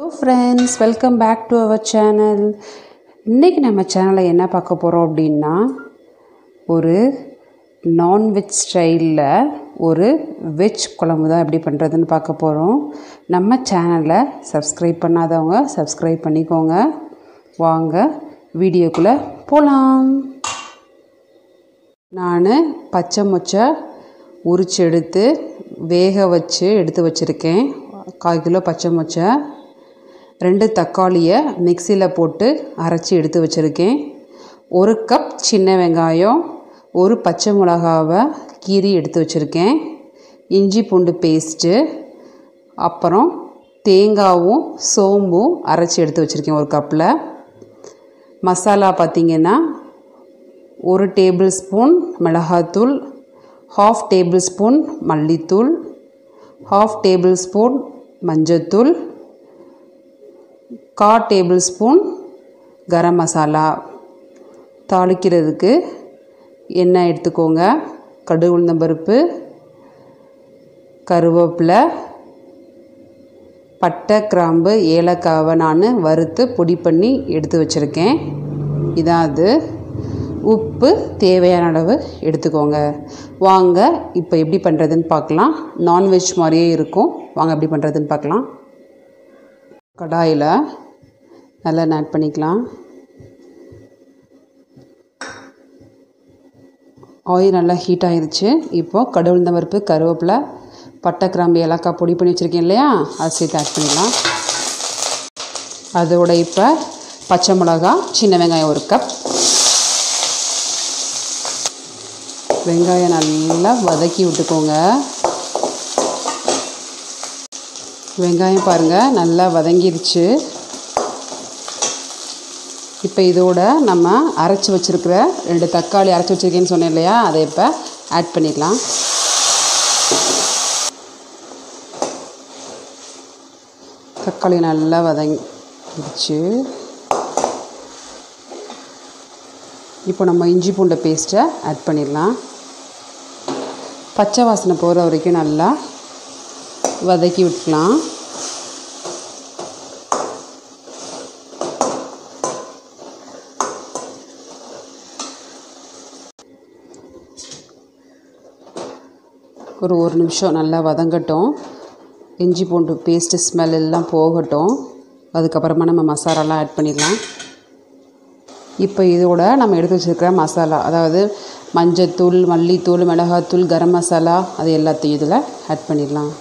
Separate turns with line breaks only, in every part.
hello friends welcome back to our channel இன்றைக்கி நம்ம சேனலில் என்ன பார்க்க போகிறோம் அப்படின்னா ஒரு நான்வெஜ் ஸ்டைலில் ஒரு வெஜ் குழம்பு தான் எப்படி பண்ணுறதுன்னு பார்க்க போகிறோம் நம்ம சேனலை சப்ஸ்கிரைப் பண்ணாதவங்க சப்ஸ்கிரைப் பண்ணிக்கோங்க வாங்க வீடியோக்குள்ளே போகலாம் நான் பச்சை மொச்சை உரிச்சு எடுத்து வேக வச்சு எடுத்து வச்சுருக்கேன் கால் கிலோ பச்சை மொச்சை ரெண்டு தக்காளியை மிக்சியில் போட்டு அரைச்சி எடுத்து வச்சுருக்கேன் ஒரு கப் சின்ன வெங்காயம் ஒரு பச்சை மிளகாவை கீறி எடுத்து வச்சுருக்கேன் இஞ்சி பூண்டு பேஸ்ட்டு அப்புறம் தேங்காவும் சோம்பும் அரைச்சி எடுத்து வச்சுருக்கேன் ஒரு கப்பில் மசாலா பார்த்திங்கன்னா ஒரு டேபிள் ஸ்பூன் மிளகாத்தூள் ஹாஃப் டேபிள் ஸ்பூன் மல்லித்தூள் ஹாஃப் டேபிள் ஸ்பூன் மஞ்சத்தூள் கா டேபிள் ஸ்பூன் கரம் மசாலா தாளிக்கிறதுக்கு எண்ணெய் எடுத்துக்கோங்க கடுகு உளுந்தம்பருப்பு கருவேப்பிலை பட்டை கிராம்பு ஏலக்காவை நான் வறுத்து பொடி பண்ணி எடுத்து வச்சுருக்கேன் இதான் அது உப்பு தேவையான அளவு எடுத்துக்கோங்க வாங்க இப்போ எப்படி பண்ணுறதுன்னு பார்க்கலாம் நான்வெஜ் மாதிரியே இருக்கும் வாங்க எப்படி பண்ணுறதுன்னு பார்க்கலாம் கடாயில் நல்லெண்ணெய் ஆட் பண்ணிக்கலாம் ஆயில் நல்லா ஹீட் ஆயிருச்சு இப்போது கடுகுந்த பருப்பு கருவேப்பிலை பட்டை கிராம்பு ஏலக்காய் பொடி பண்ணி வச்சுருக்கேன் இல்லையா அதை சேர்த்து ஆட் பண்ணிக்கலாம் அதோட இப்போ பச்சை மிளகா சின்ன வெங்காயம் ஒரு கப் வெங்காயம் நல்லா வதக்கி விட்டுக்கோங்க வெங்காயம் பாருங்கள் நல்லா வதங்கிருச்சு இப்போ இதோட நம்ம அரைச்சி வச்சுருக்கிற ரெண்டு தக்காளி அரைச்சி வச்சுருக்கேன்னு சொன்னேன் இல்லையா அதை இப்போ ஆட் பண்ணிடலாம் தக்காளி நல்லா வதங்கிடுச்சு இப்போ நம்ம இஞ்சி பூண்டை பேஸ்ட்டை ஆட் பண்ணிடலாம் பச்சை வாசனை போகிற வரைக்கும் நல்லா வதக்கி விட்டுக்கலாம் ஒரு ஒரு நிமிஷம் நல்லா வதங்கட்டும் இஞ்சி பூண்டு பேஸ்ட்டு ஸ்மெல் எல்லாம் போகட்டும் அதுக்கப்புறமா நம்ம மசாலாலாம் ஆட் பண்ணிடலாம் இப்போ இதோட நம்ம எடுத்து வச்சுருக்கிற மசாலா அதாவது மஞ்சத்தூள் மல்லித்தூள் மிளகாத்தூள் கரம் மசாலா அது எல்லாத்தையும் இதில் ஆட் பண்ணிடலாம்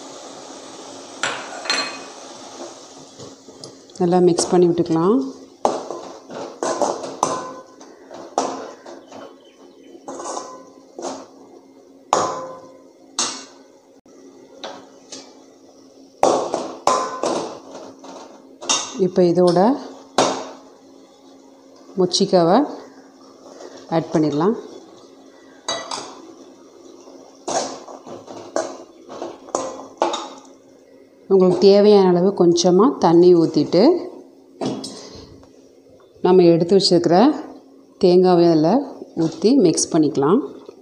நல்லா மிக்ஸ் பண்ணி விட்டுக்கலாம் இப்போ இதோட மொச்சிக்காவை ஆட் பண்ணிடலாம் உங்களுக்கு தேவையான அளவு கொஞ்சமாக தண்ணி ஊற்றிட்டு நம்ம எடுத்து வச்சுருக்கிற தேங்காவை அதில் ஊற்றி மிக்ஸ் பண்ணிக்கலாம்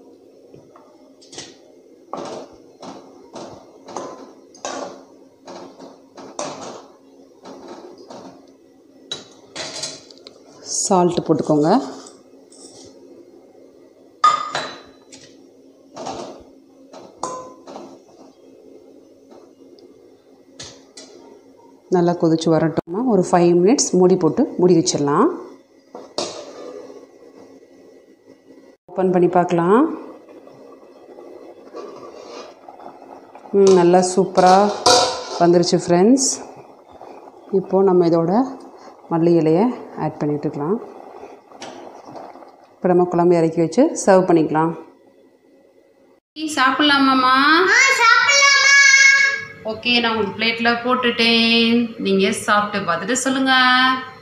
சால்ட்டு போட்டுக்கோங்க நல்லா கொதிச்சு வரட்டோம்னா ஒரு ஃபைவ் மினிட்ஸ் மூடி போட்டு மூடி வச்சிடலாம் ஓப்பன் பண்ணி பார்க்கலாம் நல்லா சூப்பராக வந்துருச்சு ஃப்ரெண்ட்ஸ் இப்போது நம்ம இதோட மல்லி இலையை ஆட் பண்ணிட்டுருக்கலாம் இப்போ நம்ம குழம்பு இறக்கி வச்சு சர்வ் பண்ணிக்கலாம் சாப்பிட்லாமாம்மா ஓகே நான் உங்களுக்கு பிளேட்டில் போட்டுட்டேன் நீங்கள் சாப்பிட்டு பார்த்துட்டு சொல்லுங்கள்